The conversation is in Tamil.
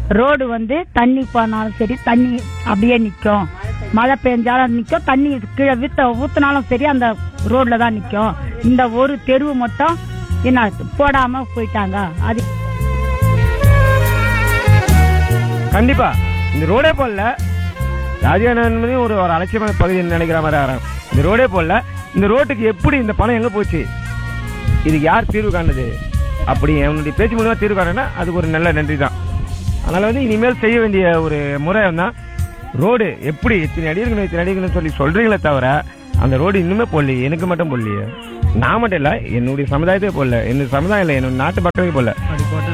ரோடு வந்து தண்ணி போனாலும் சரி தண்ணி அப்படியே நிற்கும் மழை பெஞ்சாலும் நிற்கும் தண்ணி கீழே வித்த ஊத்துனாலும் சரி அந்த ரோட்ல தான் நிற்கும் இந்த ஒரு தெருவு மட்டும் என்ன போடாம போயிட்டாங்க அது கண்டிப்பா இந்த ரோடே போடல ராஜாநகர் ஒரு ஒரு அலட்சியமான பகுதி நினைக்கிற மாதிரி ஆகிறாங்க இந்த ரோடே போடல இந்த ரோட்டுக்கு எப்படி இந்த பணம் எங்க போச்சு இதுக்கு யார் தீர்வு காணுது அப்படி என்னுடைய பேச்சு மூலமா தீர்வு காணுன்னா அதுக்கு ஒரு நல்ல நன்றி தான் அதனால வந்து இனிமேல் செய்ய வேண்டிய ஒரு முறை தான் ரோடு எப்படி இத்தனை அடி இருக்கணும் இத்தனை அடி இருக்கணும்னு சொல்லி சொல்றீங்களே தவிர அந்த ரோடு இன்னுமே போடலையே எனக்கு மட்டும் போடலையே நான் மட்டும் இல்ல என்னுடைய சமுதாயத்தையே போடல என்னுடைய சமுதாயம் இல்லை என்னோட நாட்டு மக்களுக்கு போடல